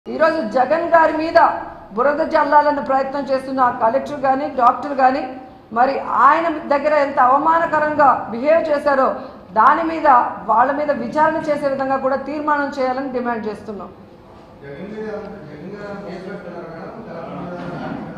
ఈరోజు జగన్ గారి మీద బురద జల్లాలని ప్రయత్నం చేస్తున్న ఆ కలెక్టర్ కానీ డాక్టర్ కానీ మరి ఆయన దగ్గర ఎంత అవమానకరంగా బిహేవ్ చేశారో దాని మీద వాళ్ళ మీద విచారణ చేసే విధంగా కూడా తీర్మానం చేయాలని డిమాండ్ చేస్తున్నాం జగన్ మీద జగన్ గారు కేసు పెడుతున్నారు మేడం తెలంగాణ మీద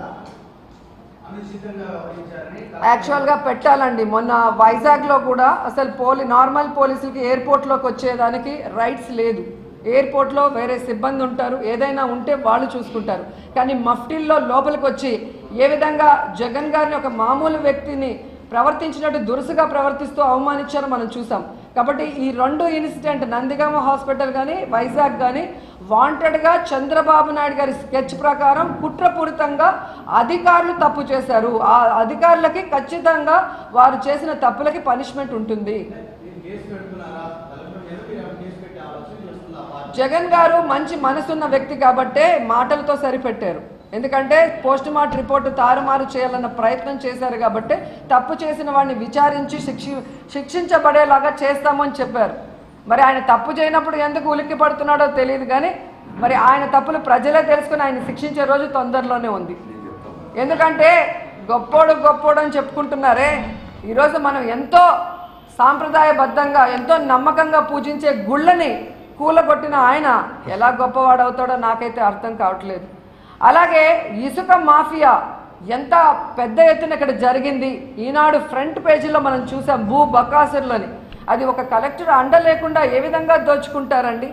అనుచితంగా వ్యవహరించారని యాక్చువల్గా పెట్టాలండి మొన్న వైజాగ్లో కూడా అసలు పోలీ నార్మల్ పోలీసులకి ఎయిర్పోర్ట్లోకి వచ్చేదానికి రైట్స్ లేదు ఎయిర్పోర్ట్లో వేరే సిబ్బంది ఉంటారు ఏదైనా ఉంటే వాళ్ళు చూసుకుంటారు కానీ మఫ్టిల్లో లోపలికి వచ్చి ఏ విధంగా జగన్ గారిని ఒక మామూలు వ్యక్తిని ప్రవర్తించినట్టు దురుసుగా ప్రవర్తిస్తూ అవమానించారో మనం చూసాం కాబట్టి ఈ రెండు ఇన్సిడెంట్ నందిగామ హాస్పిటల్ కానీ వైజాగ్ కానీ వాంటెడ్గా చంద్రబాబు నాయుడు గారి స్కెచ్ ప్రకారం కుట్రపూరితంగా అధికారులు తప్పు చేశారు ఆ అధికారులకి ఖచ్చితంగా వారు చేసిన తప్పులకి పనిష్మెంట్ ఉంటుంది మీరు కేసు పెడుతున్నారా కలెక్టర్ మీద మీరు ఏమైనా కేసు పెట్టే ఆలోచన చేస్తుందా పార్టీ జగన్ గారు మంచి మనసున్న వ్యక్తి కాబట్టే మాటలతో సరిపెట్టారు ఎందుకంటే పోస్ట్ మార్టం రిపోర్టు తారుమారు చేయాలన్న ప్రయత్నం చేశారు కాబట్టి తప్పు చేసిన వాడిని విచారించి శిక్షి శిక్షించబడేలాగా చేస్తామని చెప్పారు మరి ఆయన తప్పు చేయనప్పుడు ఎందుకు ఉలిక్కి పడుతున్నాడో తెలియదు కానీ మరి ఆయన తప్పులు ప్రజలే తెలుసుకుని ఆయన శిక్షించే రోజు తొందరలోనే ఉంది ఎందుకంటే గొప్పోడు గొప్పోడు అని చెప్పుకుంటున్నారే ఈరోజు మనం ఎంతో సాంప్రదాయబద్ధంగా ఎంతో నమ్మకంగా పూజించే గుళ్ళని కూలగొట్టిన ఆయన ఎలా గొప్పవాడవుతాడో నాకైతే అర్థం కావట్లేదు అలాగే ఇసుక మాఫియా ఎంత పెద్ద ఎత్తున ఇక్కడ జరిగింది ఈనాడు ఫ్రంట్ పేజీలో మనం చూసాం భూ బకాసురులని అది ఒక కలెక్టర్ అండ లేకుండా ఏ విధంగా దోచుకుంటారండి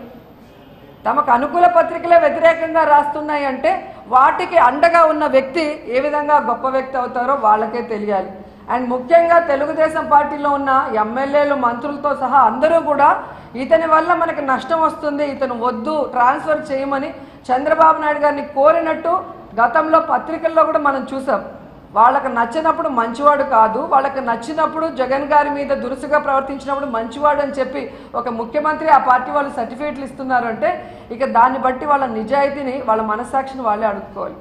తమకు అనుకూల పత్రికలే వ్యతిరేకంగా రాస్తున్నాయి అంటే వాటికి అండగా ఉన్న వ్యక్తి ఏ విధంగా గొప్ప వ్యక్తి అవుతారో వాళ్ళకే తెలియాలి అండ్ ముఖ్యంగా తెలుగుదేశం పార్టీలో ఉన్న ఎమ్మెల్యేలు మంత్రులతో సహా అందరూ కూడా ఇతని వల్ల మనకి నష్టం వస్తుంది ఇతను వద్దు ట్రాన్స్ఫర్ చేయమని చంద్రబాబు నాయుడు గారిని కోరినట్టు గతంలో పత్రికల్లో కూడా మనం చూసాం వాళ్ళకి నచ్చినప్పుడు మంచివాడు కాదు వాళ్ళకి నచ్చినప్పుడు జగన్ గారి మీద దురుసుగా ప్రవర్తించినప్పుడు మంచివాడు అని చెప్పి ఒక ముఖ్యమంత్రి ఆ పార్టీ వాళ్ళు సర్టిఫికేట్లు ఇస్తున్నారు అంటే ఇక దాన్ని బట్టి వాళ్ళ నిజాయితీని వాళ్ళ మనస్సాక్షిని వాళ్ళే అడుక్కోవాలి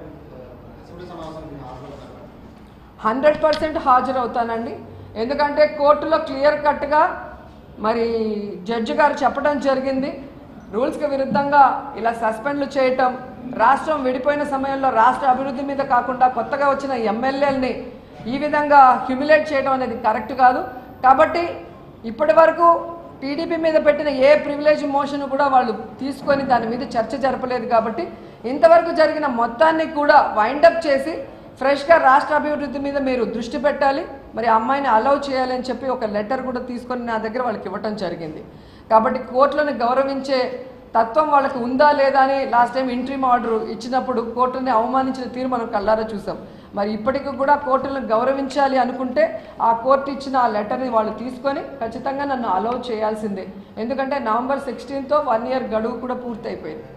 అసెంబ్లీ సమావేశానికి హాజరవుతారు హండ్రెడ్ పర్సెంట్ హాజరవుతానండి ఎందుకంటే కోర్టులో క్లియర్ కట్గా మరి జడ్జి గారు చెప్పడం జరిగింది రూల్స్కి విరుద్ధంగా ఇలా సస్పెండ్లు చేయటం రాష్ట్రం విడిపోయిన సమయంలో రాష్ట్ర అభివృద్ధి మీద కాకుండా కొత్తగా వచ్చిన ఎమ్మెల్యేలని ఈ విధంగా హ్యూమిలేట్ చేయడం అనేది కరెక్ట్ కాదు కాబట్టి ఇప్పటి వరకు టీడీపీ మీద పెట్టిన ఏ ప్రివిలేజ్ మోషన్ కూడా వాళ్ళు తీసుకొని దాని మీద చర్చ జరపలేదు కాబట్టి ఇంతవరకు జరిగిన మొత్తాన్ని కూడా వైండప్ చేసి ఫ్రెష్గా రాష్ట్ర అభివృద్ధి మీద మీరు దృష్టి పెట్టాలి మరి ఆ అమ్మాయిని అలౌ చేయాలి అని చెప్పి ఒక లెటర్ కూడా తీసుకొని నా దగ్గర వాళ్ళకి ఇవ్వటం జరిగింది కాబట్టి కోర్టులను గౌరవించే తత్వం వాళ్ళకి ఉందా లేదా అని లాస్ట్ టైం ఇంట్రీమ్ ఆర్డర్ ఇచ్చినప్పుడు కోర్టుని అవమానించిన తీరు మనం కళ్ళారా చూసాం మరి ఇప్పటికి కూడా కోర్టులను గౌరవించాలి అనుకుంటే ఆ కోర్టు ఇచ్చిన ఆ లెటర్ని వాళ్ళు తీసుకొని ఖచ్చితంగా నన్ను అలౌ చేయాల్సిందే ఎందుకంటే నవంబర్ సిక్స్టీన్తో వన్ ఇయర్ గడువు కూడా పూర్తి అయిపోయింది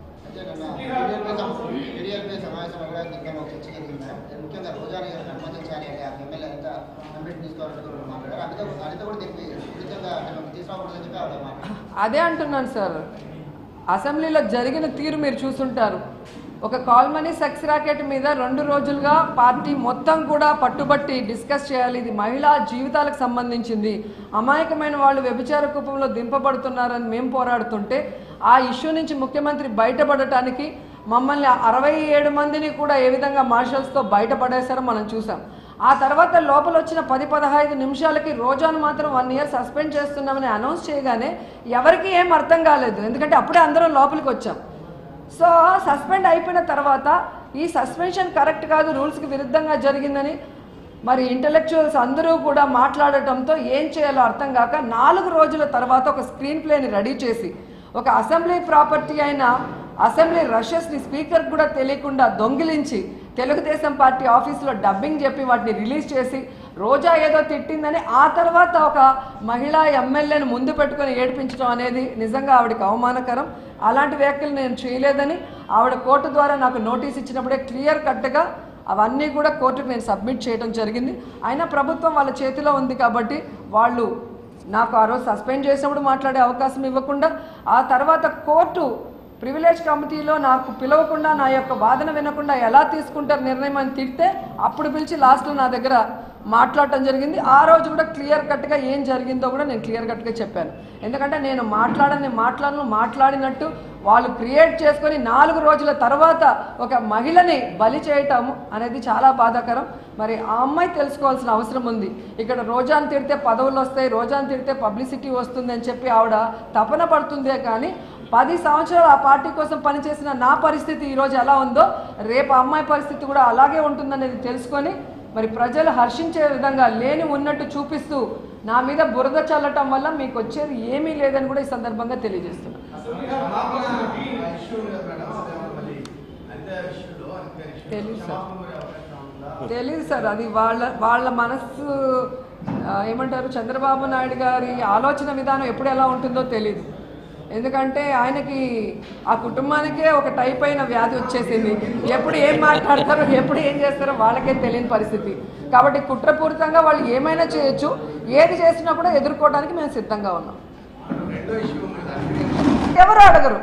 టీడీఎల్పీ సమావేశం అభివృద్ధి ఇంకా ఒక చర్చ జరిగింది మేడం ముఖ్యంగా రోజాని గారిని అనుమతించాలి అంటే ఆ ఎమ్మెల్యే ఎంత కంప్లీట్ తీసుకోవాలంటే కూడా మాట్లాడారు అనిత అనిత కూడా దీనికి విరుద్ధంగా తీసుకోకూడదని చెప్పి ఆవిడ మాట్లాడారు అదే అంటున్నాను సార్ అసెంబ్లీలో జరిగిన తీరు మీరు చూసుంటారు ఒక కాల్మనీ సెక్స్ రాకెట్ మీద రెండు రోజులుగా పార్టీ మొత్తం కూడా పట్టుబట్టి డిస్కస్ చేయాలి ఇది మహిళా జీవితాలకు సంబంధించింది అమాయకమైన వాళ్ళు వ్యభిచార కూపంలో దింపబడుతున్నారని మేము పోరాడుతుంటే ఆ ఇష్యూ నుంచి ముఖ్యమంత్రి బయటపడటానికి మమ్మల్ని అరవై ఏడు మందిని కూడా ఏ విధంగా మార్షల్స్తో బయటపడేశారో మనం చూసాం ఆ తర్వాత లోపల వచ్చిన పది పదహైదు నిమిషాలకి రోజాను మాత్రం వన్ ఇయర్ సస్పెండ్ చేస్తున్నామని అనౌన్స్ చేయగానే ఎవరికి ఏం అర్థం కాలేదు ఎందుకంటే అప్పుడే అందరం లోపలికి వచ్చాం సో సస్పెండ్ అయిపోయిన తర్వాత ఈ సస్పెన్షన్ కరెక్ట్ కాదు రూల్స్కి విరుద్ధంగా జరిగిందని మరి ఇంటలెక్చువల్స్ అందరూ కూడా మాట్లాడటంతో ఏం చేయాలో అర్థం కాక నాలుగు రోజుల తర్వాత ఒక స్క్రీన్ ప్లేని రెడీ చేసి ఒక అసెంబ్లీ ప్రాపర్టీ అయిన అసెంబ్లీ రషెస్ని స్పీకర్ కూడా తెలియకుండా దొంగిలించి తెలుగుదేశం పార్టీ ఆఫీసులో డబ్బింగ్ చెప్పి వాటిని రిలీజ్ చేసి రోజా ఏదో తిట్టిందని ఆ తర్వాత ఒక మహిళా ఎమ్మెల్యేని ముందు పెట్టుకొని ఏడిపించడం అనేది నిజంగా ఆవిడకి అవమానకరం అలాంటి వ్యాఖ్యలు నేను చేయలేదని ఆవిడ కోర్టు ద్వారా నాకు నోటీస్ ఇచ్చినప్పుడే క్లియర్ కట్గా అవన్నీ కూడా కోర్టుకు నేను సబ్మిట్ చేయడం జరిగింది అయినా ప్రభుత్వం వాళ్ళ చేతిలో ఉంది కాబట్టి వాళ్ళు నాకు ఆ రోజు సస్పెండ్ చేసినప్పుడు మాట్లాడే అవకాశం ఇవ్వకుండా ఆ తర్వాత కోర్టు ప్రివిలేజ్ కమిటీలో నాకు పిలవకుండా నా యొక్క వాదన వినకుండా ఎలా తీసుకుంటారు నిర్ణయం అని తిడితే అప్పుడు పిలిచి లాస్ట్లో నా దగ్గర మాట్లాడటం జరిగింది ఆ రోజు కూడా క్లియర్ కట్గా ఏం జరిగిందో కూడా నేను క్లియర్ కట్గా చెప్పాను ఎందుకంటే నేను మాట్లాడని మాట్లాడను మాట్లాడినట్టు వాళ్ళు క్రియేట్ చేసుకొని నాలుగు రోజుల తర్వాత ఒక మహిళని బలి చేయటం అనేది చాలా బాధాకరం మరి ఆ అమ్మాయి తెలుసుకోవాల్సిన అవసరం ఉంది ఇక్కడ రోజాను తిడితే పదవులు వస్తాయి రోజాను తిడితే పబ్లిసిటీ వస్తుంది అని చెప్పి ఆవిడ తపన పడుతుందే కానీ పది సంవత్సరాలు ఆ పార్టీ కోసం పనిచేసిన నా పరిస్థితి ఈరోజు ఎలా ఉందో రేపు ఆ అమ్మాయి పరిస్థితి కూడా అలాగే ఉంటుందనేది తెలుసుకొని మరి ప్రజలు హర్షించే విధంగా లేని ఉన్నట్టు చూపిస్తూ నా మీద బురద చల్లటం వల్ల మీకు వచ్చేది ఏమీ లేదని కూడా ఈ సందర్భంగా తెలియజేస్తున్నాను క్షమాపణ ఇష్యూ ఉంది కదా మేడం మళ్ళీ అంతే ఇష్యూలో అంతే ఇష్యూ తెలీదు సార్. క్షమాపణ కోరే అవకాశం ఉందా తెలియదు సార్ అది వాళ్ళ వాళ్ళ మనస్సు ఆ, ఏమంటారు చంద్రబాబు నాయుడు గారి ఆలోచన విధానం ఎప్పుడు ఎలా ఉంటుందో తెలియదు ఎందుకంటే ఆయనకి ఆ కుటుంబానికే ఒక టైప్ అయిన వ్యాధి వచ్చేసింది ఎప్పుడు ఏం మాట్లాడతారో ఎప్పుడు ఏం చేస్తారో వాళ్ళకే తెలియని పరిస్థితి కాబట్టి కుట్రపూరితంగా వాళ్ళు ఏమైనా చేయొచ్చు ఏది చేసినా కూడా ఎదుర్కోవడానికి మేము సిద్ధంగా ఉన్నాం రెండో ఇష్యూ ఉంది దానికి ఎవరు అడగరు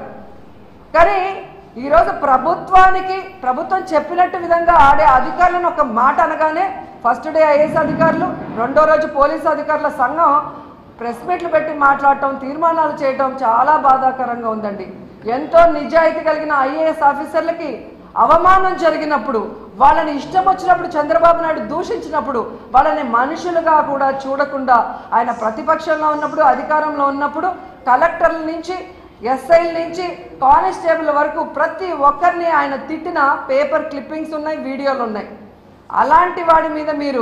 కానీ ఈరోజు ప్రభుత్వానికి ప్రభుత్వం చెప్పినట్టు విధంగా ఆడే అధికారులను ఒక మాట అనగానే ఫస్ట్ డే ఐఏఎస్ అధికారులు రెండో రోజు పోలీసు అధికారుల సంఘం ప్రెస్ మీట్లు పెట్టి మాట్లాడటం తీర్మానాలు చేయటం చాలా బాధాకరంగా ఉందండి ఎంతో నిజాయితీ కలిగిన ఐఏఎస్ ఆఫీసర్లకి అవమానం జరిగినప్పుడు వాళ్ళని ఇష్టం వచ్చినప్పుడు చంద్రబాబు నాయుడు దూషించినప్పుడు వాళ్ళని మనుషులుగా కూడా చూడకుండా ఆయన ప్రతిపక్షంలో ఉన్నప్పుడు అధికారంలో ఉన్నప్పుడు కలెక్టర్ల నుంచి ఎస్ఐల నుంచి కానిస్టేబుల్ వరకు ప్రతి ఒక్కరిని ఆయన తిట్టిన పేపర్ క్లిప్పింగ్స్ ఉన్నాయి వీడియోలు ఉన్నాయి అలాంటి వాడి మీద మీరు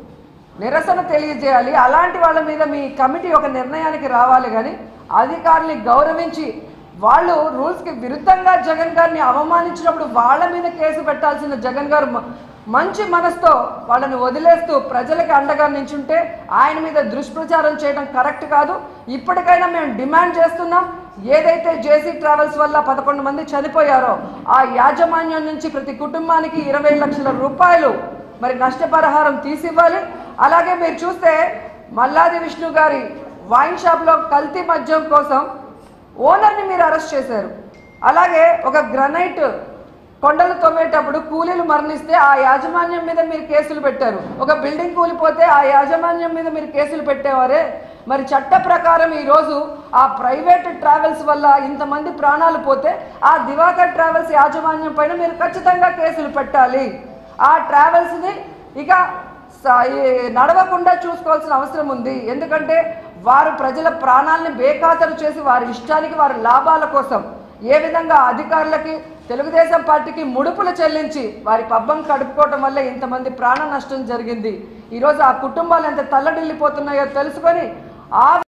నిరసన తెలియజేయాలి అలాంటి వాళ్ళ మీద మీ కమిటీ ఒక నిర్ణయానికి రావాలి కానీ అధికారుల్ని గౌరవించి వాళ్ళు రూల్స్కి విరుద్ధంగా జగన్ గారిని అవమానించినప్పుడు వాళ్ళ మీద కేసు పెట్టాల్సిన జగన్ గారు మ- మంచి మనసుతో వాళ్ళని వదిలేస్తూ ప్రజలకి అండగా నించుంటే ఆయన మీద దుష్ప్రచారం చేయడం కరెక్ట్ కాదు ఇప్పటికైనా మేము డిమాండ్ చేస్తున్నాం ఏదైతే జేసీ ట్రావెల్స్ వల్ల పదకొండు మంది చనిపోయారో ఆ యాజమాన్యం నుంచి ప్రతి కుటుంబానికి ఇరవై లక్షల రూపాయలు మరి నష్టపరిహారం తీసివ్వాలి అలాగే మీరు చూస్తే మల్లాది విష్ణు గారి వైన్ షాప్లో కల్తీ మద్యం కోసం ఓనర్ని మీరు అరెస్ట్ చేశారు అలాగే ఒక గ్రనైట్ కొండలు తవ్వేటప్పుడు కూలీలు మరణిస్తే ఆ యాజమాన్యం మీద మీరు కేసులు పెట్టారు ఒక బిల్డింగ్ కూలిపోతే ఆ యాజమాన్యం మీద మీరు కేసులు పెట్టేవారే మరి చట్ట ప్రకారం ఈరోజు ఆ ప్రైవేట్ ట్రావెల్స్ వల్ల ఇంతమంది ప్రాణాలు పోతే ఆ దివాకర్ ట్రావెల్స్ యాజమాన్యం పైన మీరు ఖచ్చితంగా కేసులు పెట్టాలి ఆ ట్రావెల్స్ని ఇక స- ఈ నడవకుండా చూసుకోవాల్సిన అవసరం ఉంది ఎందుకంటే వారు ప్రజల ప్రాణాలని బేఖాతరు చేసి వారి ఇష్టానికి వారి లాభాల కోసం ఏ విధంగా అధికారులకి తెలుగుదేశం పార్టీకి ముడుపులు చెల్లించి వారి పబ్బం కడుపుకోవటం వల్ల ఇంతమంది ప్రాణ నష్టం జరిగింది ఈరోజు ఆ కుటుంబాలు ఎంత తల్లడిల్లిపోతున్నాయో తెలుసుకొని ఆ